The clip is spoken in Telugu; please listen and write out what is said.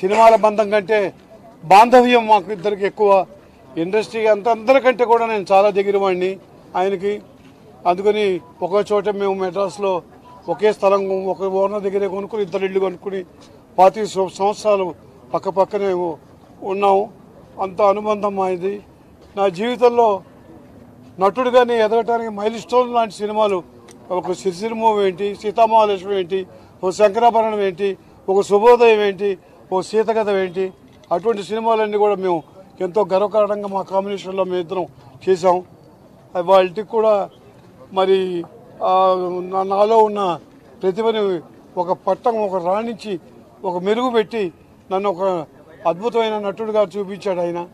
సినిమాల బంధం కంటే బాంధవ్యం మాకు ఇద్దరికి ఎక్కువ ఇండస్ట్రీ అంత అందరికంటే కూడా నేను చాలా దగ్గర వాడిని ఆయనకి అందుకని ఒక చోట మేము మెడ్రాస్లో ఒకే స్థలం ఒక ఓనర్ దగ్గరే కొనుక్కుని ఇద్దరు ఇల్లు కొనుక్కుని పాతి సంవత్సరాలు పక్క పక్కనే ఉన్నాము అంత అనుబంధం మాది నా జీవితంలో నటుడుగానే ఎదగటానికి మైల్ స్టోన్ లాంటి సినిమాలు ఒక సిరిసిరిమూవ్ ఏంటి సీతామహాలక్ష్మి ఏంటి ఓ శంకరాభరణం ఏంటి ఒక శుభోదయం ఏంటి ఓ సీతకథ ఏంటి అటువంటి సినిమాలన్నీ కూడా మేము ఎంతో గర్వకారణంగా మా కాంబినేషన్లో మేము ఇద్దరం చేసాం వాళ్ళకి కూడా మరి ఆ, నా- నాలో ఉన్న ప్రతిభని ఒక పట్టం ఒక రాణించి ఒక మెరుగు పెట్టి నన్ను ఒక అద్భుతమైన నటుడుగా చూపించాడు ఆయన